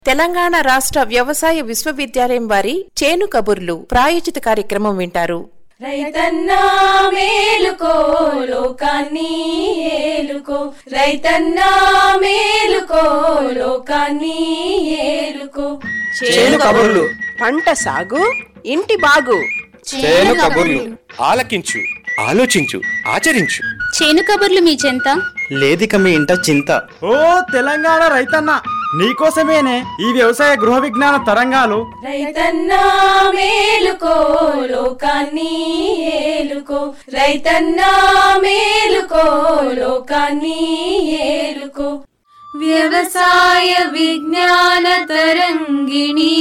తెలంగాణ రాష్ట్ర వ్యవసాయ విశ్వవిద్యాలయం వారి చేను కబుర్లు ప్రాయోజిత కార్యక్రమం వింటారు రైతన్నా మేలుకో లోకాన్ని ఏలుకో రైతన్నా మేలుకో లోకాన్ని ఏలుకో చేను కబుర్లు పంట సాగు ఇంటి బాగు చేను కబుర్లు ఆలకించు ఆలోచించు ఆచరించు చేను కబుర్లు మీ చెంత లేదిక మీ ఇంట చింత ఓ తెలంగాణ రైతన్న నీకోసమేనే ఈ వ్యవసాయ గృహ విజ్ఞాన తరంగాలు రైతన్నా మేలుకో లోకాన్ని ఏలుకో రైతన్నా మేలుకో లోకాన్ని ఏలుకో వ్యవసాయ విజ్ఞాన తరంగిణి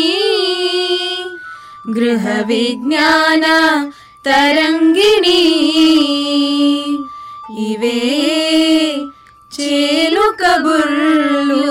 గృహ విజ్ఞాన తరంగిణి ఇవే చేలు కబుర్లు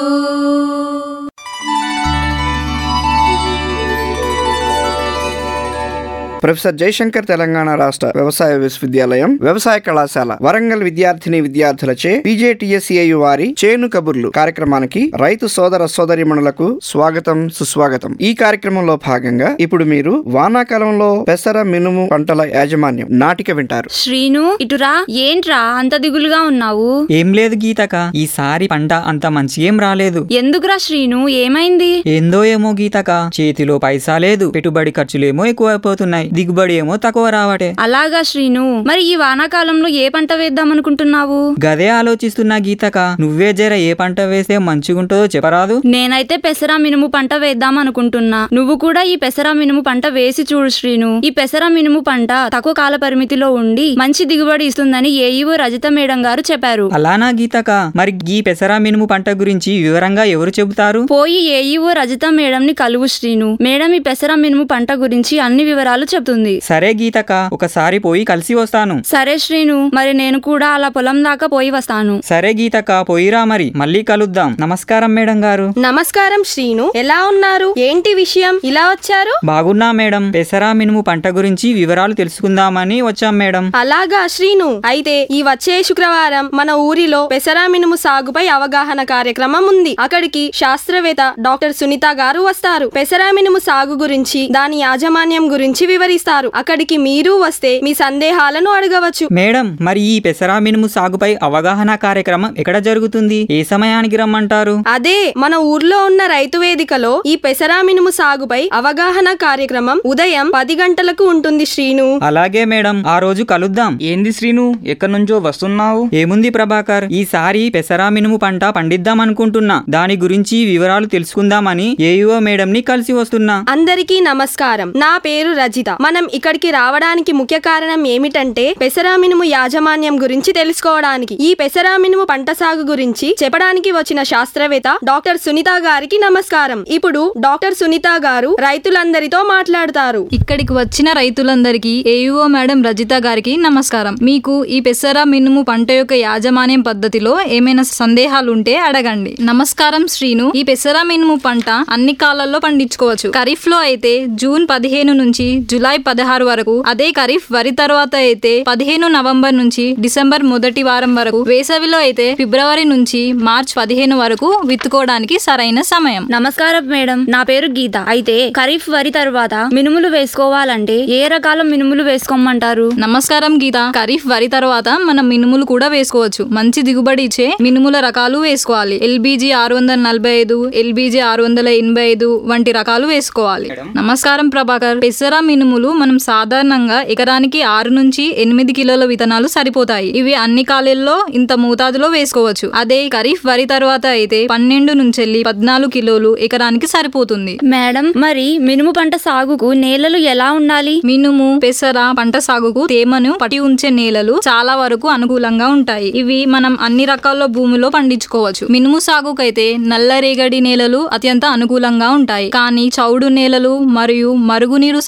ప్రొఫెసర్ జయశంకర్ తెలంగాణ రాష్ట్ర వ్యవసాయ విశ్వవిద్యాలయం వ్యవసాయ కళాశాల వరంగల్ విద్యార్థిని విద్యార్థులచే పీజేటీఎస్ఏయు వారి చేను కబుర్లు కార్యక్రమానికి రైతు సోదర సోదరిమణులకు స్వాగతం సుస్వాగతం ఈ కార్యక్రమంలో భాగంగా ఇప్పుడు మీరు వానాకాలంలో పెసర మినుము పంటల యాజమాన్యం నాటిక వింటారు శ్రీను ఇటురా ఏంట్రా అంత దిగులుగా ఉన్నావు ఏం లేదు గీతక ఈసారి పంట అంత మంచి ఏం రాలేదు ఎందుకురా శ్రీను ఏమైంది ఏందో ఏమో గీతక చేతిలో పైసా లేదు పెట్టుబడి ఖర్చులేమో ఎక్కువైపోతున్నాయి దిగుబడి ఏమో తక్కువ రావటే అలాగా శ్రీను మరి ఈ వానాకాలంలో ఏ పంట వేద్దాం అనుకుంటున్నావు గదే ఆలోచిస్తున్నా గీతక నువ్వే జర ఏ పంట వేస్తే మంచిగుంటుందో చెప్పరాదు నేనైతే పెసర మినుము పంట వేద్దాం అనుకుంటున్నా నువ్వు కూడా ఈ పెసర మినుము పంట వేసి చూడు శ్రీను ఈ పెసర మినుము పంట తక్కువ కాల పరిమితిలో ఉండి మంచి దిగుబడి ఇస్తుందని ఏఈఓ రజిత మేడం గారు చెప్పారు అలానా గీతక మరి గీ పెసరా మినుము పంట గురించి వివరంగా ఎవరు చెబుతారు పోయి ఏఈఓ రజిత మేడం ని కలువు శ్రీను మేడం ఈ పెసర మినుము పంట గురించి అన్ని వివరాలు చెప్తుంది సరే గీతక ఒకసారి పోయి కలిసి వస్తాను సరే శ్రీను మరి నేను కూడా అలా పొలం దాకా పోయి వస్తాను సరే గీతక పోయిరా మరి మళ్ళీ కలుద్దాం నమస్కారం మేడం గారు నమస్కారం శ్రీను ఎలా ఉన్నారు ఏంటి విషయం ఇలా వచ్చారు బాగున్నా మేడం పెసరా మినుము పంట గురించి వివరాలు తెలుసుకుందామని వచ్చాం మేడం అలాగా శ్రీను అయితే ఈ వచ్చే శుక్రవారం మన ఊరిలో పెసరా మినుము సాగుపై అవగాహన కార్యక్రమం ఉంది అక్కడికి శాస్త్రవేత్త డాక్టర్ సునీత గారు వస్తారు పెసరా మినుము సాగు గురించి దాని యాజమాన్యం గురించి వివరిస్తారు అక్కడికి మీరు వస్తే మీ సందేహాలను అడగవచ్చు మేడం మరి ఈ పెసరా మినుము సాగుపై అవగాహన కార్యక్రమం ఎక్కడ జరుగుతుంది ఏ సమయానికి రమ్మంటారు అదే మన ఊర్లో ఉన్న రైతు వేదికలో ఈ పెసరా మినుము సాగుపై అవగాహన కార్యక్రమం ఉదయం పది గంటలకు ఉంటుంది శ్రీను అలాగే మేడం ఆ రోజు కలుద్దాం ఏంది శ్రీను ఎక్కడి నుంచో వస్తున్నావు ఏముంది ప్రభాకర్ ఈసారి పెసరా మినుము పంట పండిద్దాం అనుకుంటున్నా దాని గురించి వివరాలు తెలుసుకుందామని ఏయుఓ మేడం ని కలిసి వస్తున్నా అందరికీ నమస్కారం నా పేరు రజిత మనం ఇక్కడికి రావడానికి ముఖ్య కారణం ఏమిటంటే పెసరామినుము యాజమాన్యం గురించి తెలుసుకోవడానికి ఈ పెసరామినుము పంట సాగు గురించి చెప్పడానికి వచ్చిన శాస్త్రవేత్త డాక్టర్ సునీత గారికి నమస్కారం ఇప్పుడు డాక్టర్ సునీత గారు రైతులందరితో మాట్లాడతారు ఇక్కడికి వచ్చిన రైతులందరికీ ఏయుఓ మేడం రజిత గారికి నమస్కారం మీకు ఈ పెసర మినుము పంట యొక్క యాజమాన్యం పద్ధతిలో ఏమైనా సందేహాలుంటే అడగండి నమస్కారం శ్రీను ఈ పెసర మినుము పంట అన్ని కాలాల్లో పండించుకోవచ్చు ఖరీఫ్ లో అయితే జూన్ పదిహేను నుంచి జూలై పదహారు వరకు అదే ఖరీఫ్ వరి తర్వాత అయితే పదిహేను నవంబర్ నుంచి డిసెంబర్ మొదటి వారం వరకు వేసవిలో అయితే ఫిబ్రవరి నుంచి మార్చ్ పదిహేను వరకు విత్తుకోవడానికి సరైన సమయం నమస్కారం మేడం నా పేరు గీత అయితే ఖరీఫ్ వరి తర్వాత మినుములు వేసుకోవాలంటే ఏ రకాల మినుములు వేసుకోమంటారు నమస్కారం గీత ఖరీఫ్ వరి తర్వాత మనం మినుములు కూడా వేసుకోవచ్చు మంచి దిగుబడి ఇచ్చే మినుముల రకాలు వేసుకోవాలి ఎల్బీజీ ఆరు వందల నలభై ఐదు ఎల్బీజీ ఆరు వందల ఎనభై ఐదు వంటి రకాలు వేసుకోవాలి నమస్కారం ప్రభాకర్ పెసర మినుములు మనం సాధారణంగా ఎకరానికి ఆరు నుంచి ఎనిమిది కిలోల విత్తనాలు సరిపోతాయి ఇవి అన్ని కాలాల్లో ఇంత మోతాదులో వేసుకోవచ్చు అదే ఖరీఫ్ వరి తర్వాత అయితే పన్నెండు నుంచి పద్నాలుగు కిలోలు ఎకరానికి సరిపోతుంది మేడం మరి మినుము పంట సాగుకు నేలలు ఎలా ఉండాలి మినుము పెసర పంట సాగుకు తేమను పట్టి ఉంచే నేలలు చాలా వరకు అనుకూలంగా ఉంటాయి ఇవి మనం అన్ని రకాల భూమిలో పండించుకోవచ్చు మినుము సాగుకైతే నల్లరేగడి నేలలు అత్యంత అనుకూలంగా ఉంటాయి కానీ చౌడు నేలలు మరియు మరుగునీరు సౌకర్యం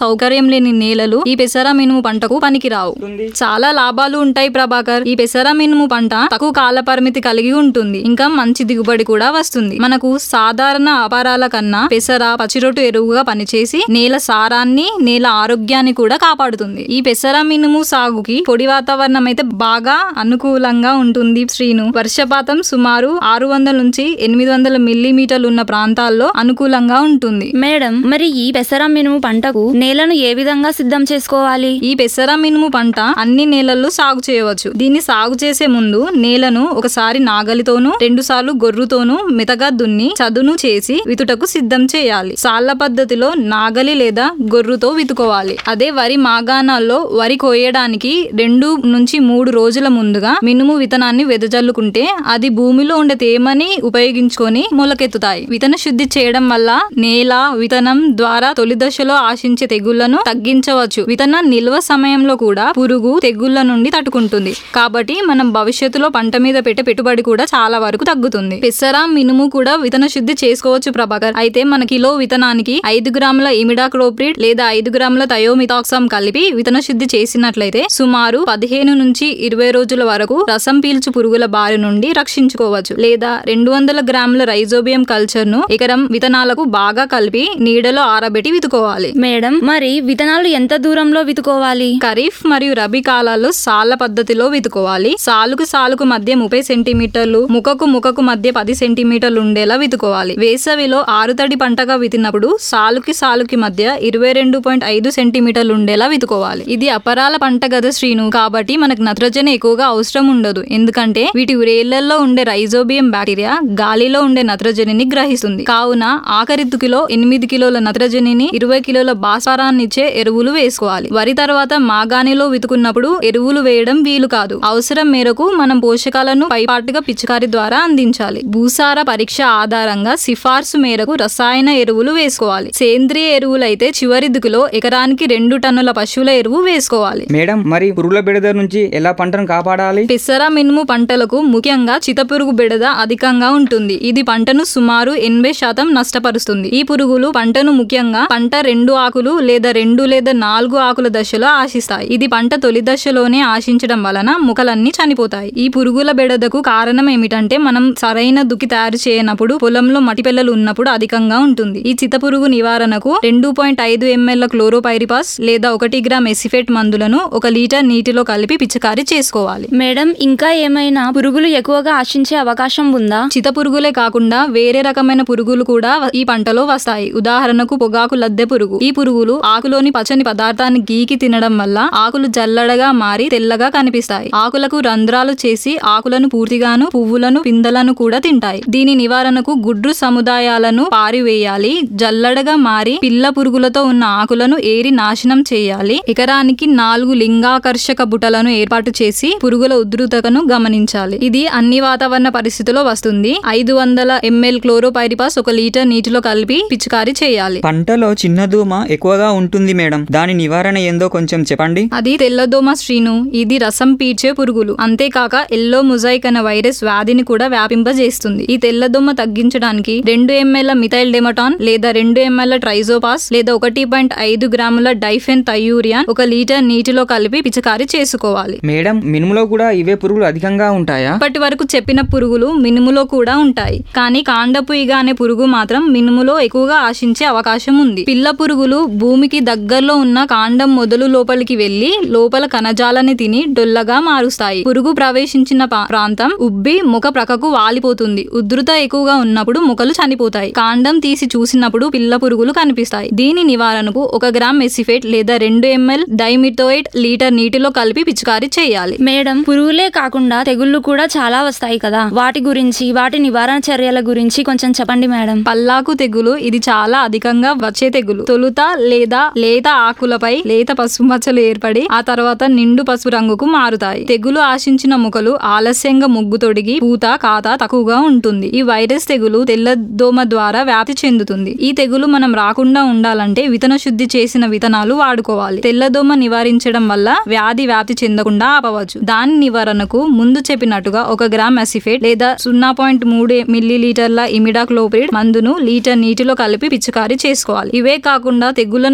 లేని నేలలు ఈ పెసర మినుము పంటకు పనికిరావు చాలా లాభాలు ఉంటాయి ప్రభాకర్ ఈ పెసర మినుము పంట తక్కువ కాల పరిమితి కలిగి ఉంటుంది ఇంకా మంచి దిగుబడి కూడా వస్తుంది మనకు సాధారణ అపారాల కన్నా పెసర పచ్చిరొట్టు ఎరువుగా పనిచేసి నేల సారాన్ని నేల ఆరోగ్యాన్ని కూడా కాపాడుతుంది ఈ పెసర మినుము సాగుకి పొడి వాతావరణం అయితే బాగా అనుకూలంగా ఉంటుంది శ్రీను వర్షపాతం సుమారు ఆరు వందల నుంచి ఎనిమిది వందల మిల్లీమీటర్లు ఉన్న ప్రాంతాల్లో అనుకూలంగా ఉంటుంది మేడం మరి ఈ పెసర మినుము పంటకు నేలను ఏ విధంగా సిద్ధం చేసుకోవాలి ఈ పెసర మినుము పంట అన్ని నేలల్లో సాగు చేయవచ్చు దీన్ని సాగు చేసే ముందు నేలను ఒకసారి నాగలితోనూ రెండు సార్లు గొర్రుతోనూ మెతగా దున్ని చదును చేసి వితుటకు సిద్ధం చేయాలి సాళ్ల పద్ధతిలో నాగలి లేదా గొర్రుతో వితుకోవాలి అదే వరి మాగాణాల్లో వరి కోయడానికి రెండు నుంచి మూడు రోజుల ముందుగా మినుము విత్తనాన్ని వెదజల్లుకుంటే అది భూమిలో ఉండే తేమని ఉపయోగించుకొని మొలకెత్తుతాయి విత్తన శుద్ధి చేయడం వల్ల నేల విత్తనం ద్వారా తొలి దశలో ఆశించే తెగుళ్లను తగ్గించవచ్చు విత్తన నిల్వ సమయంలో కూడా పురుగు తెగుళ్ల నుండి తట్టుకుంటుంది కాబట్టి మనం భవిష్యత్తులో పంట మీద పెట్టే పెట్టుబడి కూడా చాలా వరకు తగ్గుతుంది పెసర మినుము కూడా విత్తన శుద్ధి చేసుకోవచ్చు ప్రభాకర్ అయితే మన కిలో విత్తనానికి ఐదు గ్రాముల ఇమిడాక్లోప్రిడ్ లేదా ఐదు గ్రాముల థయోమిథాక్సామ్ కలిపి విత్తన శుద్ధి చేసినట్లయితే సుమారు పదిహేను నుంచి ఇరవై రోజుల వరకు రసం పీల్చు పురుగుల బారి నుండి రక్షించుకోవచ్చు లేదా రెండు వందల గ్రాముల రైజోబియం కల్చర్ ను ఎకరం విత్తనాలకు బాగా కలిపి నీడలో ఆరబెట్టి వితుకోవాలి మేడం మరి విత్తనాలు ఎంత దూరంలో వితుకోవాలి ఖరీఫ్ మరియు రబీ కాలాల్లో సాళ్ల పద్ధతిలో వితుకోవాలి సాలుకు సాలుకు మధ్య ముప్పై సెంటీమీటర్లు ముఖకు ముఖకు మధ్య పది సెంటీమీటర్లు ఉండేలా వితుకోవాలి వేసవిలో ఆరుతడి పంటగా వితినప్పుడు సాలుకి సాలుకి మధ్య ఇరవై రెండు పాయింట్ ఐదు సెంటీమీటర్లు ఉండేలా వితుకోవాలి ఇది అపరాల పంట గద శ్రీను కాబట్టి మనకు నత్రజని ఎక్కువగా అవసరం ఉండదు ఎందుకంటే వీటి రేళ్లలో ఉండే రైజోబియం బ్యాక్టీరియా గాలిలో ఉండే నత్రజనిని గ్రహిస్తుంది కావున ఆఖరి దుకిలో ఎనిమిది కిలోల నత్రజనిని ఇరవై కిలోల భాస్వరాన్ని ఇచ్చే ఎరువులు వేసుకోవాలి వరి తర్వాత మాగాణిలో వితుకున్నప్పుడు ఎరువులు వేయడం వీలు కాదు అవసరం మేరకు మనం పోషకాలను పైపాటుగా పిచికారి ద్వారా అందించాలి భూసార పరీక్ష ఆధారంగా సిఫార్సు మేరకు రసాయన ఎరువులు వేసుకోవాలి సేంద్రియ ఎరువులు అయితే చివరి దిగులో ఎకరానికి రెండు టన్నుల పశువుల ఎరువు వేసుకోవాలి మేడం మరి పురుగుల బెడద నుంచి ఎలా పంటను కాపాడాలి పెసర మినుము పంటలకు ముఖ్యంగా చితపురుగు బెడద అధికంగా ఉంటుంది ఇది పంటను సుమారు ఎనభై శాతం నష్టపరుస్తుంది ఈ పురుగులు పంటను ముఖ్యంగా పంట రెండు ఆకులు లేదా రెండు లేదా నాలుగు ఆకుల దశలో ఆశిస్తాయి ఇది పంట తొలి దశలోనే ఆశించడం వలన ముఖలన్నీ చనిపోతాయి ఈ పురుగుల బెడదకు కారణం ఏమిటంటే మనం సరైన దుక్కి తయారు చేయనప్పుడు పొలంలో మట్టి పిల్లలు ఉన్నప్పుడు అధికంగా ఉంటుంది ఈ చితపురుగు నివారణకు రెండు పాయింట్ ఐదు ఎంఎల్ క్లోరోపైరిపాస్ లేదా ఒకటి గ్రామ్ ఎసిఫెట్ మందులను ఒక లీటర్ నీటిలో కలిపి పిచికారీ చేసుకోవాలి మేడం ఇంకా ఏమైనా పురుగులు ఎక్కువగా ఆశించే అవకాశం ఉందా చిత పురుగులే కాకుండా వేరే రకమైన పురుగులు కూడా ఈ పంటలో వస్తాయి ఉదాహరణకు పొగాకు లద్దె పురుగు ఈ పురుగులు ఆకులోని పచ్చని పదార్థాన్ని గీకి తినడం వల్ల ఆకులు జల్లడగా మారి తెల్లగా కనిపిస్తాయి ఆకులకు రంధ్రాలు చేసి ఆకులను పూర్తిగాను పువ్వులను పిందలను కూడా తింటాయి దీని నివారణకు గుడ్రు సముదాయాలను పారివేయాలి జల్లడగా మారి పిల్ల పురుగులతో ఉన్న ఆకులను ఏరి నాశనం చేయాలి ఎకరానికి నాలుగు లింగాకర్షక బుటలను ఏర్పాటు చేసి పురుగుల ఉధృతను గమనించాలి ఇది అన్ని వాతావరణ పరిస్థితుల్లో వస్తుంది ఐదు వందల ఎంఎల్ క్లోరోపైరిపాస్ ఒక లీటర్ నీటిలో కలిపి పిచికారీ చేయాలి పంటలో చిన్న దోమ ఎక్కువగా ఉంటుంది మేడం దాని నివారణ ఏందో కొంచెం చెప్పండి అది తెల్లదోమ శ్రీను ఇది రసం పీల్చే పురుగులు అంతేకాక ఎల్లో ముజైక్ అనే వైరస్ వ్యాధిని కూడా వ్యాపింపజేస్తుంది ఈ తెల్లదోమ తగ్గించడానికి రెండు ఎంఎల్ మిథైల్ డెమటాన్ లేదా రెండు ఎంఎల్ ట్రైజోపాస్ లేదా ఒకటి పాయింట్ ఐదు గ్రాముల డైఫెన్ థయూరియాన్ ఒక లీటర్ నీటిలో కలిపి పిచికారీ చేసుకోవాలి మేడం మినుములో కూడా ఇవే పురుగులు అధికంగా ఉంటాయా ఇప్పటి వరకు చెప్పిన పురుగులు మినుములో కూడా ఉంటాయి కానీ కాండపు ఈగ అనే పురుగు మాత్రం మినుములో ఎక్కువగా ఆశించే అవకాశం ఉంది పిల్ల పురుగులు భూమికి దగ్గరలో ఉన్న కాండం మొదలు లోపలికి వెళ్లి లోపల కణజాలని తిని డొల్లగా మారుస్తాయి పురుగు ప్రవేశించిన పా- ప్రాంతం ఉబ్బి ముఖ ప్రక్కకు వాలిపోతుంది ఉధృత ఎక్కువగా ఉన్నప్పుడు ముఖలు చనిపోతాయి కాండం తీసి చూసినప్పుడు పిల్ల పురుగులు కనిపిస్తాయి దీని నివారణకు ఒక గ్రామ్ మెసిఫేట్ లేదా రెండు ఎంఎల్ డైమిటోయిడ్ లీటర్ నీటిలో కలిపి పిచికారీ చేయాలి మేడం పురుగులే కాకుండా తెగుళ్ళు కూడా చాలా వస్తాయి కదా వాటి గురించి వాటి నివారణ చర్యల గురించి కొంచెం చెప్పండి మేడం పల్లాకు తెగులు ఇది చాలా అధికంగా వచ్చే తెగులు తొలుత లేదా లేత ఆకులపై లేత పసుపు మచ్చలు ఏర్పడి ఆ తర్వాత నిండు పసుపు రంగుకు మారుతాయి తెగులు ఆశించిన ముఖలు ఆలస్యంగా ముగ్గు తొడిగి పూత కాత తక్కువగా ఉంటుంది ఈ వైరస్ తెగులు తెల్ల దోమ ద్వారా వ్యాప్తి చెందుతుంది ఈ తెగులు మనం రాకుండా ఉండాలంటే విత్తన శుద్ధి చేసిన విత్తనాలు వాడుకోవాలి తెల్లదోమ నివారించడం వల్ల వ్యాధి వ్యాప్తి చెందకుండా ఆపవచ్చు దాని నివారణకు ముందు చెప్పినట్టుగా ఒక గ్రామ్ అసిఫేట్ లేదా సున్నా పాయింట్ మూడు మిల్లీ లీటర్ల ఇమిడాక్లోపిడ్ మందును లీటర్ నీటిలో కలిపి పిచికారీ చేసుకోవాలి ఇవే కాకుండా తెగుళ్లను తట్టుకునే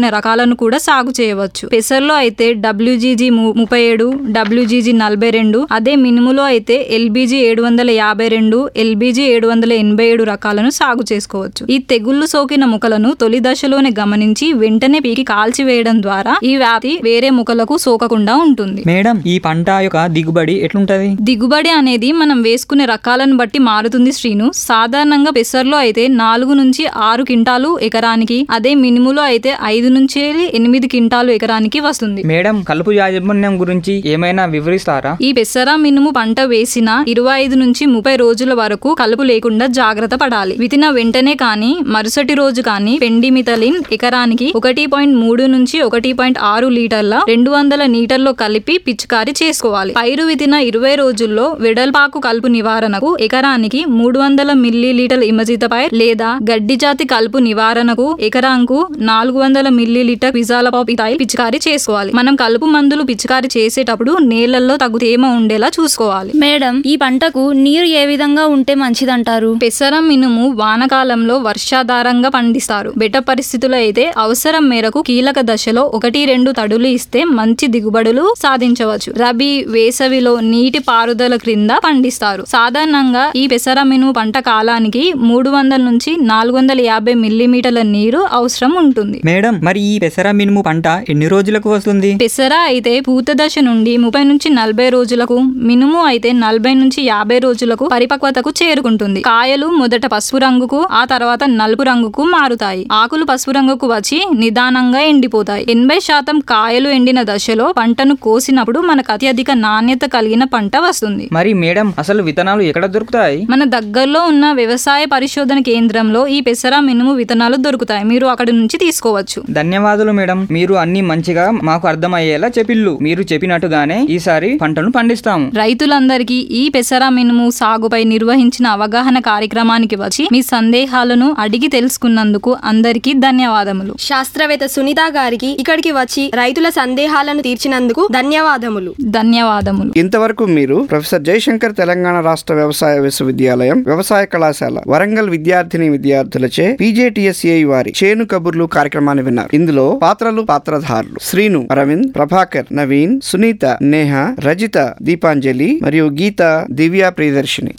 రకాలను కూడా సాగు చేయవచ్చు పెసర్లో అయితే డబ్ల్యూజీజీ ముప్పై ఏడు డబ్ల్యూజీజీ నలభై రెండు అదే మినుములో అయితే ఎల్బీజీ ఏడు వందల యాభై రెండు ఎల్బీజీ ఏడు వందల ఎనభై ఏడు రకాలను సాగు చేసుకోవచ్చు ఈ తెగుళ్లు సోకిన ముకలను తొలి దశలోనే గమనించి వెంటనే పీకి కాల్చివేయడం ద్వారా ఈ వ్యాధి వేరే ముకలకు సోకకుండా ఉంటుంది మేడం ఈ పంట యొక్క దిగుబడి ఎట్లుంటది దిగుబడి అనేది మనం వేసుకునే రకాలను బట్టి మారుతుంది శ్రీను సాధారణంగా పెసర్లో అయితే నాలుగు నుంచి ఆరు క్వింటాలు ఎకరానికి అదే మినుములో అయితే ఐదు నుంచి ఎనిమిది క్వింటాలు ఎకరానికి వస్తుంది మేడం కలుపు యాజమాన్యం గురించి ఏమైనా వివరిస్తారా ఈ పెసర మినుము పంట వేసిన ఇరవై ఐదు నుంచి ముప్పై రోజుల వరకు కలుపు లేకుండా జాగ్రత్త పడాలి వితిన వెంటనే కానీ మరుసటి రోజు కానీ పెండిమిథలిన్ ఎకరానికి ఒకటి పాయింట్ మూడు నుంచి ఒకటి పాయింట్ ఆరు లీటర్ల రెండు వందల లీటర్లో కలిపి పిచికారీ చేసుకోవాలి పైరు వితిన ఇరవై రోజుల్లో వెడల్పాకు కలుపు నివారణకు ఎకరానికి మూడు వందల మిల్లీ లీటర్ ఇమజితపై లేదా గడ్డి జాతి కలుపు నివారణకు ఎకరాంకు నాలుగు వందల మిల్లీ లీటర్ పిజాలపాపితాయి పిచికారీ చేసుకోవాలి మనం కలుపు మందులు పిచికారీ చేసేటప్పుడు నీళ్లలో తగు తేమ ఉండేలా చూసుకోవాలి మేడం ఈ పంటకు నీరు ఏ విధంగా ఉంటే మంచిదంటారు పెసర మినుము వానకాలంలో వర్షాధారంగా పండిస్తారు బెట్ట పరిస్థితుల్లో అయితే అవసరం మేరకు కీలక దశలో ఒకటి రెండు తడులు ఇస్తే మంచి దిగుబడులు సాధించవచ్చు రబీ వేసవిలో నీటి పారుదల క్రింద పండిస్తారు సాధారణంగా ఈ పెసర మినుము పంట కాలానికి మూడు వందల నుంచి నాలుగు వందల యాభై మిల్లీమీటర్ల నీరు అవసరం ఉంటుంది మేడం మరి ఈ పెసర మినుము పంట ఎన్ని రోజులకు వస్తుంది పెసర అయితే పూత దశ నుండి ముప్పై నుంచి నలభై రోజులకు మినుము అయితే నలభై నుంచి యాభై రోజులకు పరిపక్వతకు చేరుకుంటుంది కాయలు మొదట పసుపు రంగుకు ఆ తర్వాత నలుపు రంగుకు మారుతాయి ఆకులు పసుపు రంగుకు వచ్చి నిదానంగా ఎండిపోతాయి ఎనభై శాతం కాయలు ఎండిన దశలో పంటను కోసినప్పుడు మనకు అత్యధిక నాణ్యత కలిగిన పంట వస్తుంది మరి మేడం అసలు విత్తనాలు ఎక్కడ దొరుకుతాయి మన దగ్గరలో ఉన్న వ్యవసాయ పరిశోధన కేంద్రంలో ఈ పెసర మినుము విత్తనాలు దొరుకుతాయి మీరు అక్కడి నుంచి తీసుకోవచ్చు ధన్యవాదాలు మేడం మీరు అన్ని మంచిగా మాకు అర్థమయ్యేలా చెప్పిల్లు మీరు చెప్పినట్టుగానే ఈసారి పంటను పండిస్తాము రైతులందరికీ ఈ పెసర మినుము సాగుపై నిర్వహించిన అవగాహన కార్యక్రమానికి వచ్చి మీ సందేహాలను అడిగి తెలుసుకున్నందుకు అందరికీ ధన్యవాదములు శాస్త్రవేత్త సునీత గారికి ఇక్కడికి వచ్చి రైతుల సందేహాలను తీర్చినందుకు ధన్యవాదములు ధన్యవాదములు ఇంతవరకు మీరు ప్రొఫెసర్ జయశంకర్ తెలంగాణ రాష్ట్ర వ్యవసాయ విశ్వవిద్యాలయం వ్యవసాయ కళాశాల వరంగల్ విద్యార్థిని విద్యార్థులచే పీజేటీఎస్ఏ వారి చేను కబుర్లు కార్యక్రమాన్ని విన్నారు ఇందులో పాత్రలు పాత్రధారులు శ్రీను అరవింద్ ప్రభాకర్ నవీన్ సునీత నేహ రజిత దీపాంజలి మరియు గీత దివ్య ప్రియదర్శిని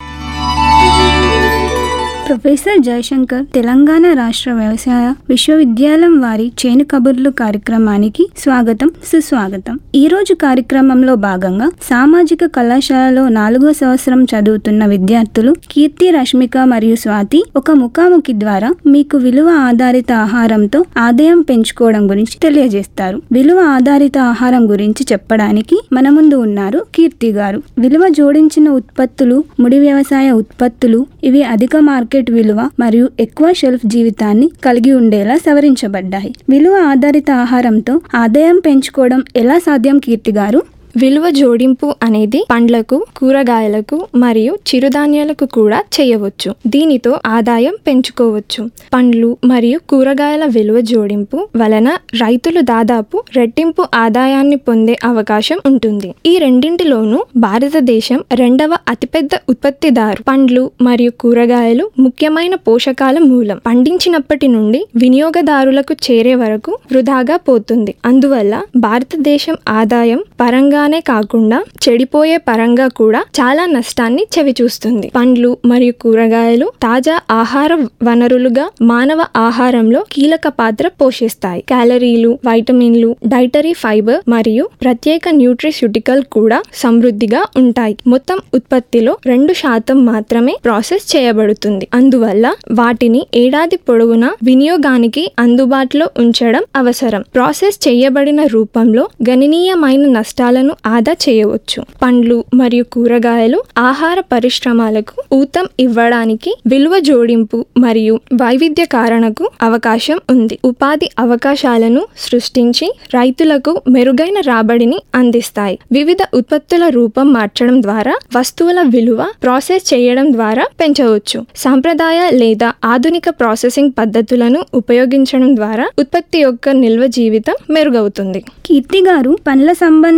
ప్రొఫెసర్ జయశంకర్ తెలంగాణ రాష్ట్ర వ్యవసాయ విశ్వవిద్యాలయం వారి చేను కబుర్లు కార్యక్రమానికి స్వాగతం సుస్వాగతం ఈ రోజు కార్యక్రమంలో భాగంగా సామాజిక కళాశాలలో నాలుగో సంవత్సరం చదువుతున్న విద్యార్థులు కీర్తి రష్మిక మరియు స్వాతి ఒక ముఖాముఖి ద్వారా మీకు విలువ ఆధారిత ఆహారంతో ఆదాయం పెంచుకోవడం గురించి తెలియజేస్తారు విలువ ఆధారిత ఆహారం గురించి చెప్పడానికి మన ముందు ఉన్నారు కీర్తి గారు విలువ జోడించిన ఉత్పత్తులు ముడి వ్యవసాయ ఉత్పత్తులు ఇవి అధిక మార్కెట్ విలువ మరియు ఎక్కువ షెల్ఫ్ జీవితాన్ని కలిగి ఉండేలా సవరించబడ్డాయి విలువ ఆధారిత ఆహారంతో ఆదాయం పెంచుకోవడం ఎలా సాధ్యం కీర్తి గారు విలువ జోడింపు అనేది పండ్లకు కూరగాయలకు మరియు చిరుధాన్యాలకు కూడా చేయవచ్చు దీనితో ఆదాయం పెంచుకోవచ్చు పండ్లు మరియు కూరగాయల విలువ జోడింపు వలన రైతులు దాదాపు రెట్టింపు ఆదాయాన్ని పొందే అవకాశం ఉంటుంది ఈ రెండింటిలోనూ భారతదేశం రెండవ అతిపెద్ద ఉత్పత్తిదారు పండ్లు మరియు కూరగాయలు ముఖ్యమైన పోషకాల మూలం పండించినప్పటి నుండి వినియోగదారులకు చేరే వరకు వృధాగా పోతుంది అందువల్ల భారతదేశం ఆదాయం పరంగా పరంగానే కాకుండా చెడిపోయే పరంగా కూడా చాలా నష్టాన్ని చవిచూస్తుంది పండ్లు మరియు కూరగాయలు తాజా ఆహార వనరులుగా మానవ ఆహారంలో కీలక పాత్ర పోషిస్తాయి క్యాలరీలు వైటమిన్లు డైటరీ ఫైబర్ మరియు ప్రత్యేక న్యూట్రిస్యూటికల్ కూడా సమృద్ధిగా ఉంటాయి మొత్తం ఉత్పత్తిలో రెండు శాతం మాత్రమే ప్రాసెస్ చేయబడుతుంది అందువల్ల వాటిని ఏడాది పొడవునా వినియోగానికి అందుబాటులో ఉంచడం అవసరం ప్రాసెస్ చేయబడిన రూపంలో గణనీయమైన నష్టాలను ఆదా చేయవచ్చు పండ్లు మరియు కూరగాయలు ఆహార పరిశ్రమలకు ఊతం ఇవ్వడానికి విలువ జోడింపు మరియు వైవిధ్యకారణకు అవకాశం ఉంది ఉపాధి అవకాశాలను సృష్టించి రైతులకు మెరుగైన రాబడిని అందిస్తాయి వివిధ ఉత్పత్తుల రూపం మార్చడం ద్వారా వస్తువుల విలువ ప్రాసెస్ చేయడం ద్వారా పెంచవచ్చు సాంప్రదాయ లేదా ఆధునిక ప్రాసెసింగ్ పద్ధతులను ఉపయోగించడం ద్వారా ఉత్పత్తి యొక్క నిల్వ జీవితం మెరుగవుతుంది కీర్తి గారు పండ్ల సంబంధిత విలువ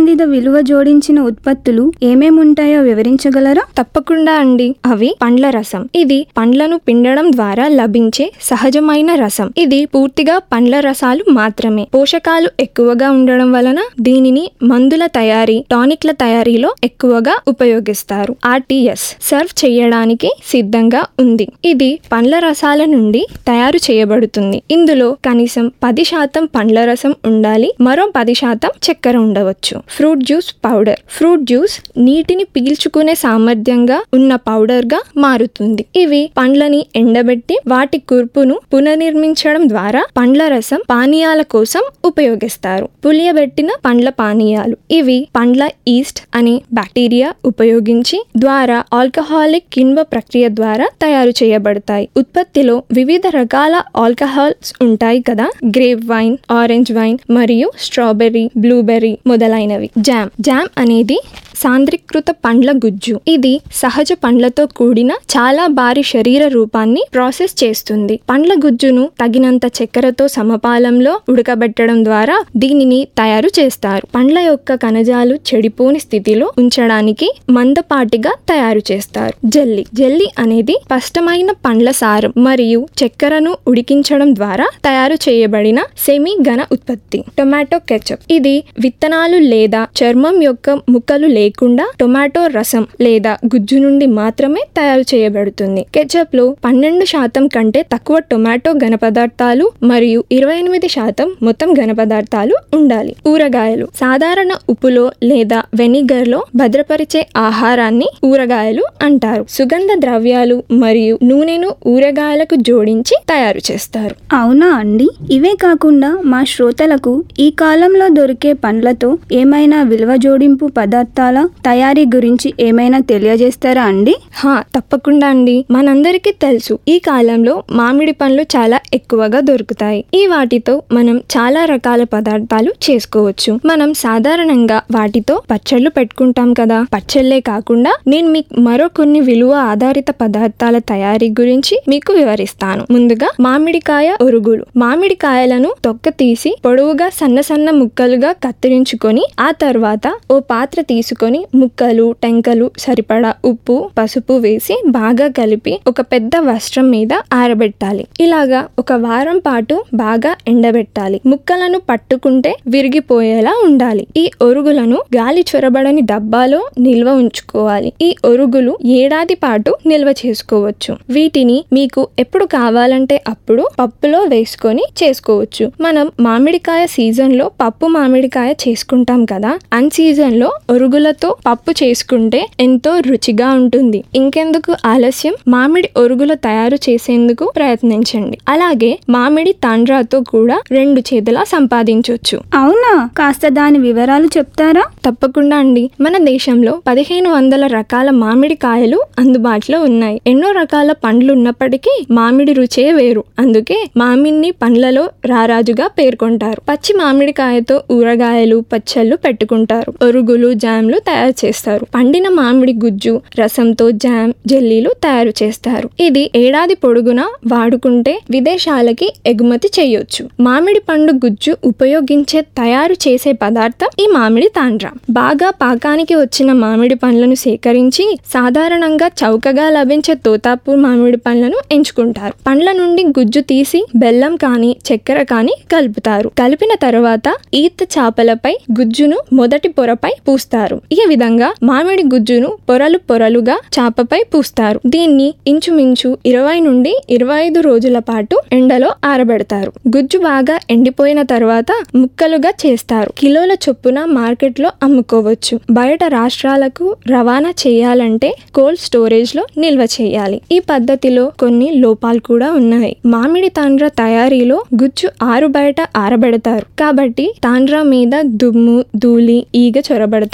విలువ జోడించిన ఉత్పత్తులు ఏమేముంటాయో వివరించగలరా తప్పకుండా అండి అవి పండ్ల రసం ఇది పండ్లను పిండడం ద్వారా లభించే సహజమైన రసం ఇది పూర్తిగా పండ్ల రసాలు మాత్రమే పోషకాలు ఎక్కువగా ఉండడం వలన దీనిని మందుల తయారీ టానిక్ల తయారీలో ఎక్కువగా ఉపయోగిస్తారు ఆర్టీఎస్ సర్వ్ చేయడానికి సిద్ధంగా ఉంది ఇది పండ్ల రసాల నుండి తయారు చేయబడుతుంది ఇందులో కనీసం పది శాతం పండ్ల రసం ఉండాలి మరో పది శాతం చక్కెర ఉండవచ్చు fruit juice powder fruit juice నీటిని పీల్చుకునే సామర్థ్యంగా ఉన్న పౌడర్ గా మారుతుంది ఇవి పండ్లని ఎండబెట్టి వాటి కూర్పును పునర్నిర్మించడం ద్వారా పండ్ల రసం పానీయాల కోసం ఉపయోగిస్తారు పులియబెట్టిన పండ్ల పానీయాలు ఇవి పండ్ల ఈస్ట్ అనే బ్యాక్టీరియా ఉపయోగించి ద్వారా ఆల్కహాలిక్ కిణ్వ ప్రక్రియ ద్వారా తయారు చేయబడతాయి ఉత్పత్తిలో వివిధ రకాల ఆల్కహాల్స్ ఉంటాయి కదా గ్రేప్ వైన్ ఆరెంజ్ వైన్ మరియు స్ట్రాబెర్రీ బ్లూబెర్రీ మొదలైనవి జామ్ జామ్ అనేది సాంద్రీకృత పండ్ల గుజ్జు ఇది సహజ పండ్లతో కూడిన చాలా భారీ శరీర రూపాన్ని ప్రాసెస్ చేస్తుంది పండ్ల గుజ్జును తగినంత చక్కెరతో సమపాలంలో ఉడకబెట్టడం ద్వారా దీనిని తయారు చేస్తారు పండ్ల యొక్క కణజాలు చెడిపోని స్థితిలో ఉంచడానికి మందపాటిగా తయారు చేస్తారు జెల్లీ జెల్లీ అనేది స్పష్టమైన పండ్ల సారం మరియు చక్కెరను ఉడికించడం ద్వారా తయారు చేయబడిన సెమీ ఘన ఉత్పత్తి టొమాటో కెచప్ ఇది విత్తనాలు లేదా చర్మం యొక్క ముక్కలు లేకుండా టొమాటో రసం లేదా గుజ్జు నుండి మాత్రమే తయారు చేయబడుతుంది కెచప్ లో పన్నెండు శాతం కంటే తక్కువ టొమాటో ఘన పదార్థాలు మరియు ఇరవై ఎనిమిది శాతం మొత్తం ఘన పదార్థాలు ఉండాలి ఊరగాయలు సాధారణ ఉప్పులో లేదా వెనిగర్ లో భద్రపరిచే ఆహారాన్ని ఊరగాయలు అంటారు సుగంధ ద్రవ్యాలు మరియు నూనెను ఊరగాయలకు జోడించి తయారు చేస్తారు అవునా అండి ఇవే కాకుండా మా శ్రోతలకు ఈ కాలంలో దొరికే పండ్లతో ఏమైనా విలువ జోడింపు పదార్థాల తయారీ గురించి ఏమైనా తెలియజేస్తారా అండి హా తప్పకుండా అండి మనందరికీ తెలుసు ఈ కాలంలో మామిడి పండ్లు చాలా ఎక్కువగా దొరుకుతాయి ఈ వాటితో మనం చాలా రకాల పదార్థాలు చేసుకోవచ్చు మనం సాధారణంగా వాటితో పచ్చళ్ళు పెట్టుకుంటాం కదా పచ్చళ్ళే కాకుండా నేను మీకు మరో కొన్ని విలువ ఆధారిత పదార్థాల తయారీ గురించి మీకు వివరిస్తాను ముందుగా మామిడికాయ ఒరుగులు మామిడికాయలను తొక్క తీసి పొడవుగా సన్న సన్న ముక్కలుగా కత్తిరించుకొని ఆ తర్వాత ఓ పాత్ర తీసుకొని ముక్కలు టెంకలు సరిపడా ఉప్పు పసుపు వేసి బాగా కలిపి ఒక పెద్ద వస్త్రం మీద ఆరబెట్టాలి ఇలాగా ఒక వారం పాటు బాగా ఎండబెట్టాలి ముక్కలను పట్టుకుంటే విరిగిపోయేలా ఉండాలి ఈ ఒరుగులను గాలి చొరబడని డబ్బాలో నిల్వ ఉంచుకోవాలి ఈ ఒరుగులు ఏడాది పాటు నిల్వ చేసుకోవచ్చు వీటిని మీకు ఎప్పుడు కావాలంటే అప్పుడు పప్పులో వేసుకొని చేసుకోవచ్చు మనం మామిడికాయ సీజన్ లో పప్పు మామిడికాయ చేసుకుంటాం కదా అన్ సీజన్ లో ఒరుగులతో పప్పు చేసుకుంటే ఎంతో రుచిగా ఉంటుంది ఇంకెందుకు ఆలస్యం మామిడి ఒరుగుల తయారు చేసేందుకు ప్రయత్నించండి అలాగే మామిడి తాండ్రాతో కూడా రెండు చేతులా సంపాదించవచ్చు అవునా కాస్త దాని వివరాలు చెప్తారా తప్పకుండా అండి మన దేశంలో పదిహేను వందల రకాల మామిడి కాయలు అందుబాటులో ఉన్నాయి ఎన్నో రకాల పండ్లు ఉన్నప్పటికీ మామిడి రుచే వేరు అందుకే మామిడిని పండ్లలో రారాజుగా పేర్కొంటారు పచ్చి మామిడికాయతో ఊరగాయలు పచ్చళ్ళు పెట్టుకుంటారు ఒరుగులు జామ్లు తయారు చేస్తారు పండిన మామిడి గుజ్జు రసంతో జామ్ జెల్లీలు తయారు చేస్తారు ఇది ఏడాది పొడుగునా వాడుకుంటే విదేశాలకి ఎగుమతి చేయొచ్చు మామిడి పండు గుజ్జు ఉపయోగించే తయారు చేసే పదార్థం ఈ మామిడి తాండ్ర బాగా పాకానికి వచ్చిన మామిడి పండ్లను సేకరించి సాధారణంగా చౌకగా లభించే తోతాపూర్ మామిడి పండ్లను ఎంచుకుంటారు పండ్ల నుండి గుజ్జు తీసి బెల్లం కానీ చక్కెర కానీ కలుపుతారు కలిపిన తర్వాత ఈత చాపలపై గుజ్జును మొదటి పొరపై పూస్తారు ఈ విధంగా మామిడి గుజ్జును పొరలు పొరలుగా చాపపై పూస్తారు దీన్ని ఇంచుమించు ఇరవై నుండి ఇరవై ఐదు రోజుల పాటు ఎండలో ఆరబెడతారు గుజ్జు బాగా ఎండిపోయిన తర్వాత ముక్కలుగా చేస్తారు కిలోల చొప్పున మార్కెట్లో అమ్ముకోవచ్చు బయట రాష్ట్రాలకు రవాణా చేయాలంటే కోల్డ్ స్టోరేజ్ లో నిల్వ చేయాలి ఈ పద్ధతిలో కొన్ని లోపాలు కూడా ఉన్నాయి మామిడి తాండ్ర తయారీలో గుజ్జు ఆరు బయట ఆరబెడతారు కాబట్టి తాండ్ర మీద దుమ్ము ధూళి ఈగ చొరబడతాయి అప్పుడు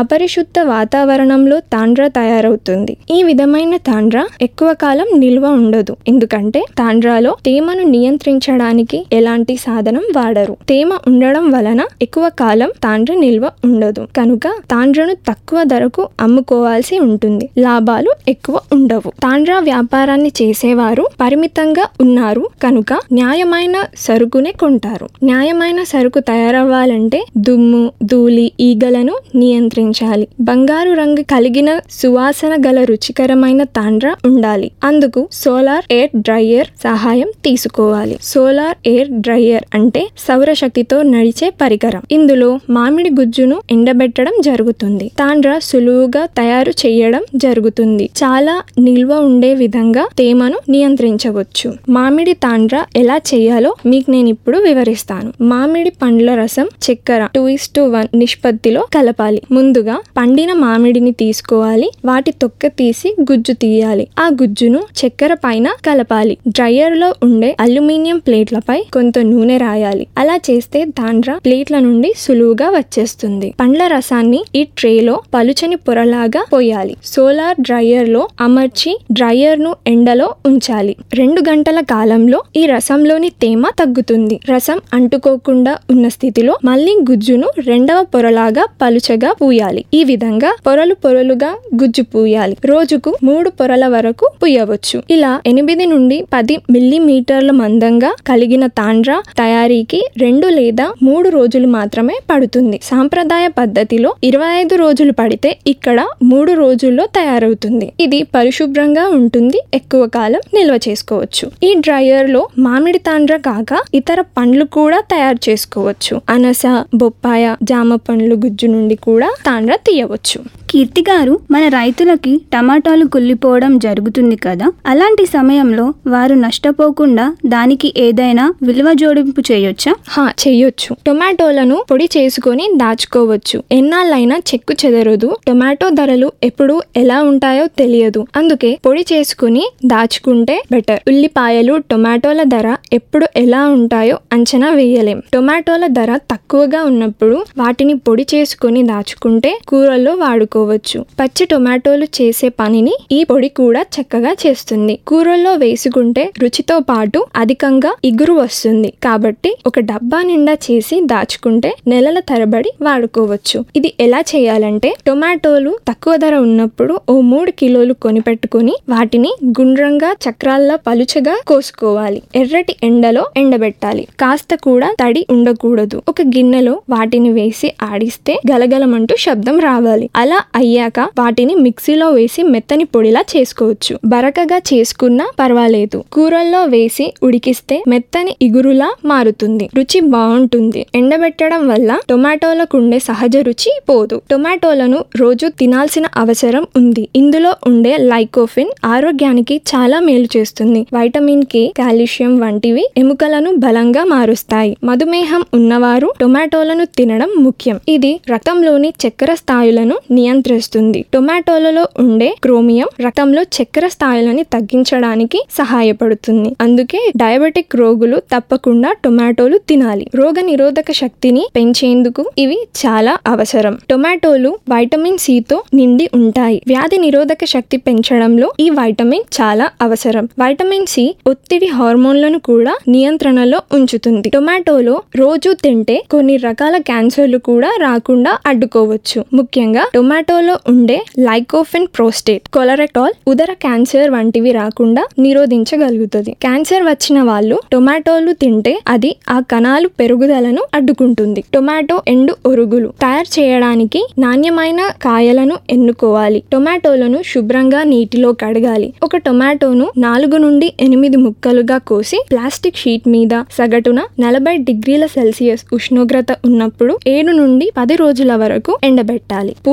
అపరిశుద్ధ వాతావరణంలో తాండ్ర తయారవుతుంది ఈ విధమైన తాండ్ర ఎక్కువ కాలం నిల్వ ఉండదు ఎందుకంటే తాండ్రాలో తేమను నియంత్రించడానికి ఎలాంటి సాధనం వాడరు తేమ ఉండడం వలన ఎక్కువ కాలం తాండ్ర నిల్వ ఉండదు కనుక తాండ్రను తక్కువ ధరకు అమ్ముకోవాల్సి ఉంటుంది లాభాలు ఎక్కువ ఉండవు తాండ్రా వ్యాపారాన్ని చేసేవారు పరిమితంగా ఉన్నారు కనుక న్యాయమైన సరుకునే కొంటారు న్యాయమైన సరుకు తయారవ్వాలంటే దుమ్ము ధూళి ఈగలను నియంత్రించాలి బంగారు రంగు కలిగిన సువాసన గల రుచికరమైన తాండ్ర ఉండాలి అందుకు సోలార్ ఎయిర్ డ్రైయర్ సహాయం తీసుకోవాలి సోలార్ ఎయిర్ డ్రైయర్ అంటే సౌరశక్తితో నడిచే పరికరం ఇందులో మామిడి గుజ్జును ఎండబెట్టడం జరుగుతుంది తాండ్ర సులువుగా తయారు చేయడం జరుగుతుంది చాలా నిల్వ ఉండే విధంగా తేమను నియంత్రించవచ్చు మామిడి తాండ్ర ఎలా చేయాలో మీకు నేను ఇప్పుడు వివరిస్తాను మామిడి పండ్ల రసం చక్కెర టూ ఇస్ టు వన్ నిష్పత్తిలో కలపాలి ముందుగా పండిన మామిడిని తీసుకోవాలి వాటి తొక్క తీసి గుజ్జు తీయాలి ఆ గుజ్జును చక్కెర పైన కలపాలి డ్రైయర్ లో ఉండే అల్యూమినియం ప్లేట్లపై కొంత నూనె రాయాలి అలా చేస్తే తాండ్ర ప్లేట్ల నుండి సులువుగా వచ్చేస్తుంది పండ్ల రసాన్ని ఈ ట్రేలో పలుచని పొరలాగా పోయాలి సోలార్ డ్రైయర్ లో అమర్చి డ్రైయర్ ను ఎండలో ఉంచాలి రెండు గంటల కాలంలో ఈ రసంలోని తేమ తగ్గుతుంది రసం అంటుకోకుండా ఉన్న స్థితిలో మళ్ళీ గుజ్జును రెండవ పొరలాగా పలుచగా పూయాలి ఈ విధంగా పొరలు పొరలుగా గుజ్జు పూయాలి రోజుకు మూడు పొరల వరకు పూయవచ్చు ఇలా ఎనిమిది నుండి పది మిల్లీమీటర్ల మందంగా కలిగిన తాండ్ర తయారీకి రెండు లేదా మూడు రోజులు మాత్రమే పడుతుంది సాంప్రదాయ పద్ధతిలో ఇరవై ఐదు రోజులు పడితే ఇక్కడ మూడు రోజుల్లో తయారవుతుంది ఇది పరిశుభ్రంగా ఉంటుంది ఎక్కువ కాలం నిల్వ చేసుకోవచ్చు ఈ డ్రైయర్ లో మామిడి తాండ్ర కాక ఇతర పండ్లు కూడా తయారు చేసుకోవచ్చు అనస బొప్పాయ జామ పండ్లు గుజ్జు నుండి కూడా తాండ్ర తీయవచ్చు కీర్తి గారు మన రైతులకి టమాటాలు కుళ్ళిపోవడం జరుగుతుంది కదా అలాంటి సమయంలో వారు నష్టపోకుండా దానికి ఏదైనా విలువ జోడింపు చేయొచ్చా హా చెయ్యొచ్చు టొమాటోలను పొడి చేసుకొని దాచుకోవచ్చు ఎన్నాళ్ళైనా చెక్కు చెదరదు టొమాటో ధరలు ఎప్పుడు ఎలా ఉంటాయో తెలియదు అందుకే పొడి చేసుకుని దాచుకుంటే బెటర్ ఉల్లిపాయలు టొమాటోల ధర ఎప్పుడు ఎలా ఉంటాయో అంచనా వేయలేం టొమాటోల ధర తక్కువగా ఉన్నప్పుడు వాటిని పొడి చేసుకొని దాచుకుంటే కూరల్లో వాడుకోవచ్చు పచ్చి టొమాటోలు చేసే పనిని ఈ పొడి కూడా చక్కగా చేస్తుంది కూరల్లో వేసుకుంటే రుచితో పాటు అధికంగా ఇగురు వస్తుంది కాబట్టి ఒక డబ్బా నిండా చేసి దాచుకుంటే నెలల తరబడి వాడుకోవచ్చు ఇది ఎలా చేయాలంటే టొమాటోలు తక్కువ ధర ఉన్నప్పుడు ఓ మూడు కిలోలు కొనిపెట్టుకుని వాటిని గుండ్రంగా చక్రాల్లా పలుచగా కోసుకోవాలి ఎర్రటి ఎండలో ఎండబెట్టాలి కాస్త కూడా తడి ఉండకూడదు ఒక గిన్నెలో వాటిని వేసి ఆడిస్తే గలగలమంటూ శబ్దం రావాలి అలా అయ్యాక వాటిని మిక్సీలో వేసి మెత్తని పొడిలా చేసుకోవచ్చు బరకగా చేసుకున్నా పర్వాలేదు కూరల్లో వేసి ఉడికిస్తే మెత్తని ఇగురులా మారుతుంది రుచి బాగుంటుంది ఎండబెట్టడం వల్ల టొమాటోలకు ఉండే సహజ రుచి పోదు టొమాటోలను రోజు తినాల్సిన అవసరం ఉంది ఇందులో ఉండే లైకోఫిన్ ఆరోగ్యానికి చాలా మేలు చేస్తుంది వైటమిన్ కే కాల్షియం వంటివి ఎముకలను బలంగా మారుస్తాయి మధుమేహం ఉన్నవారు టొమాటోలను తినడం ముఖ్యం ఇది రక్తంలోని చక్కెర స్థాయిలను నియంత్రిస్తుంది టొమాటోలలో ఉండే క్రోమియం రక్తంలో చక్కెర స్థాయిలని తగ్గించడానికి సహాయపడుతుంది అందుకే డయాబెటిక్ రోగులు తప్పకుండా టొమాటోలు తినాలి రోగ నిరోధక శక్తిని పెంచేందుకు ఇవి చాలా అవసరం టొమాటోలు వైటమిన్ సి తో నిండి ఉంటాయి వ్యాధి నిరోధక శక్తి పెంచడంలో ఈ వైటమిన్ చాలా అవసరం వైటమిన్ సి ఒత్తిడి హార్మోన్లను కూడా నియంత్రణలో ఉంచుతుంది టొమాటోలో రోజు తింటే కొన్ని రకాల క్యాన్సర్లు కూడా రాకుండా అడ్డుకోవచ్చు ముఖ్యంగా టొమాటోలో ఉండే లైకోఫిన్ ప్రోస్టేట్ కొలరెటాల్ ఉదర క్యాన్సర్ వంటివి రాకుండా నిరోధించగలుగుతుంది క్యాన్సర్ వచ్చిన వాళ్ళు టొమాటోలు తింటే అది ఆ కణాలు పెరుగుదలను అడ్డుకుంటుంది టొమాటో ఎండు ఒరుగులు తయారు చేయడానికి నాణ్యమైన కాయలను ఎన్నుకోవాలి టొమాటోలను శుభ్రంగా నీటిలో కడగాలి ఒక టొమాటోను నాలుగు నుండి ఎనిమిది ముక్కలుగా కోసి ప్లాస్టిక్ షీట్ మీద సగటున నలభై డిగ్రీల సెల్సియస్ ఉష్ణోగ్రత ఉన్నప్పుడు ఏడు నుండి పది రోజుల వరకు ఎండబెట్టాలి పూర్తిగా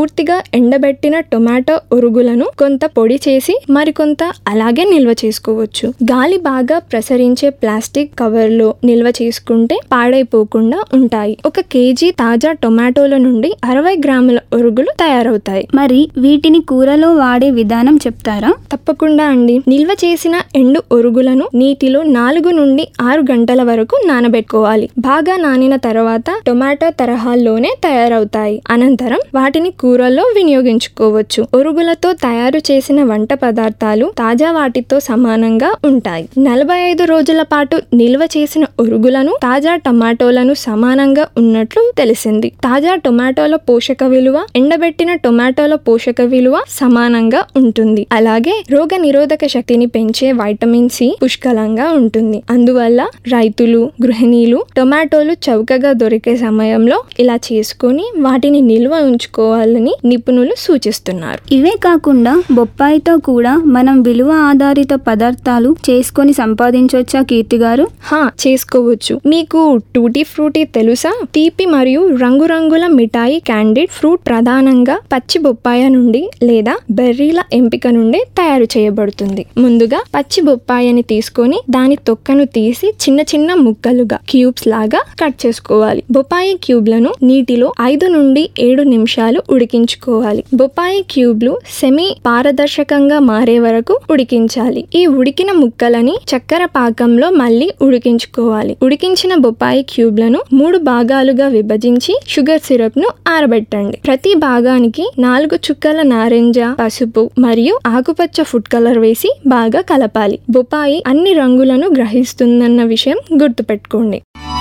ఎండబెట్టిన టొమాటో ఉరుగులను కొంత పొడి చేసి మరికొంత అలాగే నిల్వ చేసుకోవచ్చు గాలి బాగా ప్రసరించే ప్లాస్టిక్ కవర్లో నిల్వ చేసుకుంటే పాడైపోకుండా ఉంటాయి ఒక కేజీ తాజా టొమాటోల నుండి అరవై గ్రాముల ఉరుగులు తయారవుతాయి మరి వీటిని కూరలో వాడే విధానం చెప్తారా తప్పకుండా అండి నిల్వ చేసిన ఎండు ఒరుగులను నీటిలో నాలుగు నుండి ఆరు గంటల వరకు నానబెట్టుకోవాలి బాగా నానిన తర్వాత టొమాటో తరహాల్లోనే తయారవుతాయి అనంతరం వాటిని కూరల్లో వినియోగించుకోవచ్చు ఒరుగులతో తయారు చేసిన వంట పదార్థాలు తాజా వాటితో సమానంగా ఉంటాయి నలభై ఐదు రోజుల పాటు నిల్వ చేసిన ఒరుగులను తాజా టమాటోలను సమానంగా ఉన్నట్లు తెలిసింది తాజా టొమాటోల పోషక విలువ ఎండబెట్టిన టొమాటోల పోషక విలువ సమానంగా ఉంటుంది అలాగే రోగ నిరోధక శక్తిని పెంచే వైటమిన్ సి పుష్కలంగా ఉంటుంది అందువల్ల రైతులు గృహిణీలు టొమాటోలు చౌకగా దొరికే సమయంలో ఇలా చేసుకొని వాటిని నిల్వ ఉంచుకోవాలని నిపుణులు సూచిస్తున్నారు ఇవే కాకుండా బొప్పాయితో కూడా మనం విలువ ఆధారిత పదార్థాలు చేసుకొని సంపాదించవచ్చా కీర్తి గారు హా చేసుకోవచ్చు మీకు టూటీ ఫ్రూటీ తెలుసా తీపి మరియు రంగురంగుల మిఠాయి క్యాండిడ్ ఫ్రూట్ ప్రధానంగా పచ్చి బొప్పాయ నుండి లేదా బెర్రీల ఎంపిక నుండి తయారు చేయబడుతుంది ముందుగా పచ్చి బొప్పాయని తీసుకొని దాని తొక్కను తీసి చిన్న చిన్న ముక్కలుగా క్యూబ్స్ లాగా కట్ చేసుకోవాలి బొప్పాయి క్యూబ్లను నీటిలో ఐదు నుండి ఏడు నిమిషాలు ఉడికించుకోవాలి బొప్పాయి క్యూబ్లు సెమీ పారదర్శకంగా మారే వరకు ఉడికించాలి ఈ ఉడికిన ముక్కలని చక్కెర పాకంలో మళ్ళీ ఉడికించుకోవాలి ఉడికించిన బొప్పాయి క్యూబ్లను మూడు భాగాలుగా విభజించి షుగర్ సిరప్ ను ఆరబెట్టండి ప్రతి భాగానికి నాలుగు చుక్కల నారింజ పసుపు మరియు ఆకుపచ్చ ఫుడ్ కలర్ వేసి బాగా కలపాలి బొప్పాయి అన్ని రంగులను గ్రహిస్తుందన్న విషయం గుర్తుపెట్టుకోండి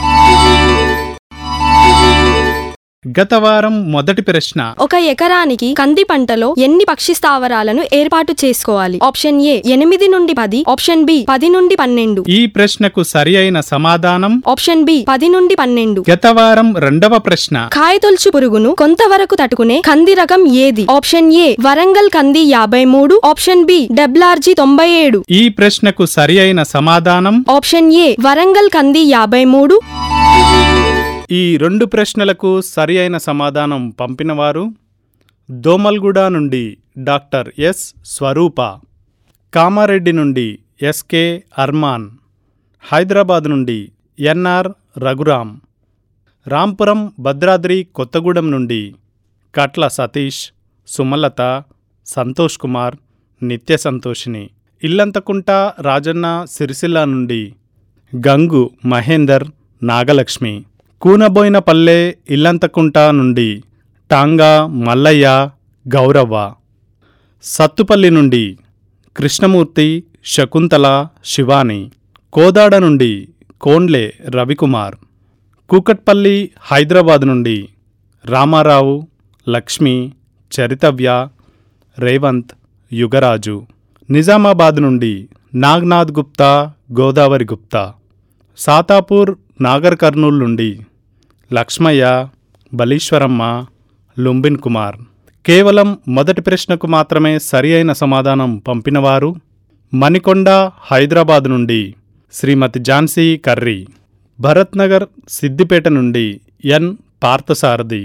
గత వారం మొదటి ప్రశ్న ఒక ఎకరానికి కంది పంటలో ఎన్ని పక్షి స్థావరాలను ఏర్పాటు చేసుకోవాలి ఆప్షన్ ఏ ఎనిమిది నుండి పది ఆప్షన్ బి పది నుండి పన్నెండు ఈ ప్రశ్నకు సరి అయిన సమాధానం ఆప్షన్ బి పది నుండి పన్నెండు గత వారం రెండవ ప్రశ్న కాయతొలుచు పురుగును కొంతవరకు తట్టుకునే కంది రకం ఏది ఆప్షన్ ఏ వరంగల్ కంది యాభై మూడు ఆప్షన్ బి డబ్లార్జీ తొంభై ఏడు ఈ ప్రశ్నకు సరి అయిన సమాధానం ఆప్షన్ ఏ వరంగల్ కంది యాభై మూడు ఈ రెండు ప్రశ్నలకు సరి అయిన సమాధానం పంపినవారు దోమల్గూడ నుండి డాక్టర్ ఎస్ స్వరూప కామారెడ్డి నుండి ఎస్కే అర్మాన్ హైదరాబాద్ నుండి ఎన్ఆర్ రఘురాం రాంపురం భద్రాద్రి కొత్తగూడెం నుండి కట్ల సతీష్ సుమలత సంతోష్ కుమార్ నిత్య సంతోషిని ఇల్లంతకుంట రాజన్న సిరిసిల్ల నుండి గంగు మహేందర్ నాగలక్ష్మి కూనబోయినపల్లె ఇల్లంతకుంట నుండి టాంగా మల్లయ్య గౌరవ్వ సత్తుపల్లి నుండి కృష్ణమూర్తి శకుంతల శివాని కోదాడ నుండి కోండ్లే రవికుమార్ కూకట్పల్లి హైదరాబాద్ నుండి రామారావు లక్ష్మి చరితవ్య రేవంత్ యుగరాజు నిజామాబాద్ నుండి నాగ్నాథ్ గుప్తా గోదావరి గుప్తా సాతాపూర్ నాగర్ కర్నూల్ నుండి లక్ష్మయ్య బలీశ్వరమ్మ లుంబిన్ కుమార్ కేవలం మొదటి ప్రశ్నకు మాత్రమే సరి అయిన సమాధానం పంపినవారు మణికొండ హైదరాబాద్ నుండి శ్రీమతి ఝాన్సీ కర్రీ భరత్ నగర్ సిద్దిపేట నుండి ఎన్ పార్థసారథి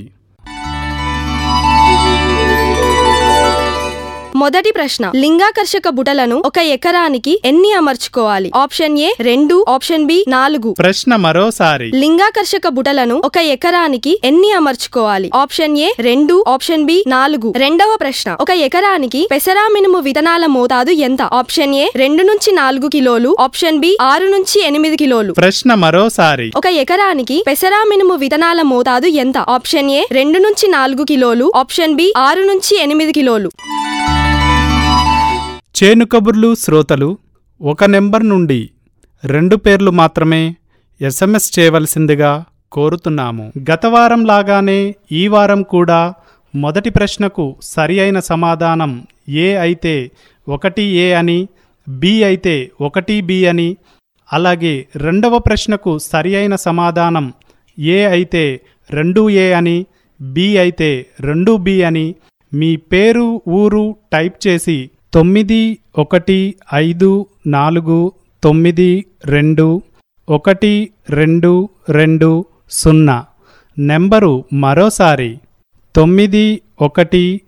మొదటి ప్రశ్న లింగాకర్షక బుటలను ఒక ఎకరానికి ఎన్ని అమర్చుకోవాలి ఆప్షన్ ఏ రెండు ఆప్షన్ బి నాలుగు ప్రశ్న మరోసారి లింగాకర్షక బుటలను ఒక ఎకరానికి ఎన్ని అమర్చుకోవాలి ఆప్షన్ ఏ రెండు ఆప్షన్ బి నాలుగు రెండవ ప్రశ్న ఒక ఎకరానికి పెసరా మినుము విత్తనాల మోతాదు ఎంత ఆప్షన్ ఏ రెండు నుంచి నాలుగు కిలోలు ఆప్షన్ బి ఆరు నుంచి ఎనిమిది కిలోలు ప్రశ్న మరోసారి ఒక ఎకరానికి పెసరా మినుము విత్తనాల మోతాదు ఎంత ఆప్షన్ ఏ రెండు నుంచి నాలుగు కిలోలు ఆప్షన్ బి ఆరు నుంచి ఎనిమిది కిలోలు చేను కబుర్లు శ్రోతలు ఒక నెంబర్ నుండి రెండు పేర్లు మాత్రమే ఎస్ఎంఎస్ చేయవలసిందిగా కోరుతున్నాము గత వారం లాగానే ఈ వారం కూడా మొదటి ప్రశ్నకు సరి అయిన సమాధానం ఏ అయితే ఒకటి ఏ అని బి అయితే ఒకటి బి అని అలాగే రెండవ ప్రశ్నకు సరి అయిన సమాధానం ఏ అయితే రెండు ఏ అని బి అయితే రెండు బి అని మీ పేరు ఊరు టైప్ చేసి తొమ్మిది ఒకటి ఐదు నాలుగు తొమ్మిది రెండు ఒకటి రెండు రెండు సున్నా నెంబరు మరోసారి తొమ్మిది ఒకటి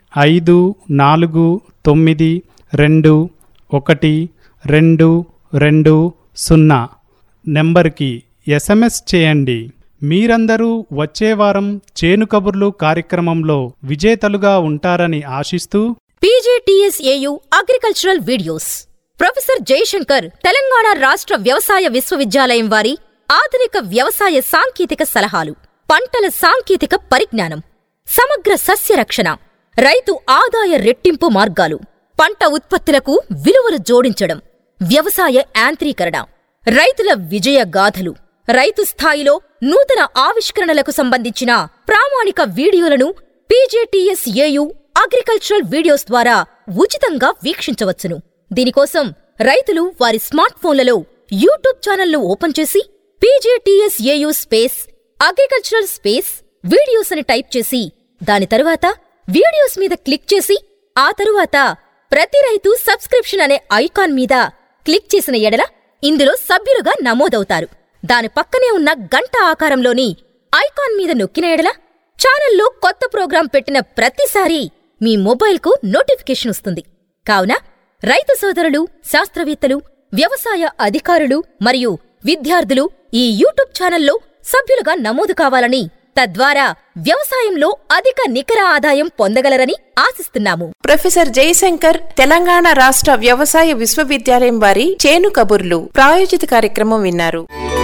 ఐదు నాలుగు తొమ్మిది రెండు ఒకటి రెండు రెండు సున్నా నెంబర్కి ఎస్ఎంఎస్ చేయండి మీరందరూ వచ్చే వారం చేను కబుర్లు కార్యక్రమంలో విజేతలుగా ఉంటారని ఆశిస్తూ PJTSAU agricultural videos professor Jayashankar Telangana రాష్ట్ర వ్యవసాయ విశ్వవిద్యాలయం వారి ఆధునిక వ్యవసాయ సాంకేతిక సలహాలు పంటల సాంకేతిక పరిజ్ఞానం సమగ్ర సస్య రక్షణ రైతు ఆదాయ రెట్టింపు మార్గాలు పంట ఉత్పత్తులకు విలువలు జోడించడం వ్యవసాయ యాంత్రీకరణ రైతుల విజయ గాథలు రైతు స్థాయిలో నూతన ఆవిష్కరణలకు సంబంధించిన ప్రామాణిక వీడియోలను పీజేటీఎస్ఏయు అగ్రికల్చరల్ వీడియోస్ ద్వారా ఉచితంగా వీక్షించవచ్చును దీనికోసం రైతులు వారి స్మార్ట్ ఫోన్లలో యూట్యూబ్ ఛానల్ను ఓపెన్ చేసి PJTSAU space agricultural space videos అని టైప్ చేసి దాని తరువాత వీడియోస్ మీద క్లిక్ చేసి ఆ తరువాత ప్రతి రైతు సబ్స్క్రిప్షన్ అనే ఐకాన్ మీద క్లిక్ చేసిన ఎడల ఇందులో సభ్యులుగా నమోదవుతారు దాని పక్కనే ఉన్న గంట ఆకారంలోని ఐకాన్ మీద నొక్కిన ఎడల ఛానల్లో కొత్త ప్రోగ్రాం పెట్టిన ప్రతిసారీ మీ మొబైల్కు నోటిఫికేషన్ వస్తుంది కావున రైతు సోదరులు శాస్త్రవేత్తలు వ్యవసాయ అధికారులు మరియు విద్యార్థులు ఈ యూట్యూబ్ ఛానల్లో సభ్యులుగా నమోదు కావాలని తద్వారా వ్యవసాయంలో అధిక నికర ఆదాయం పొందగలరని ఆశిస్తున్నాము ప్రొఫెసర్ జయశంకర్ తెలంగాణ రాష్ట్ర వ్యవసాయ విశ్వవిద్యాలయం వారి చేను కబుర్లు ప్రాయోజిత కార్యక్రమం విన్నారు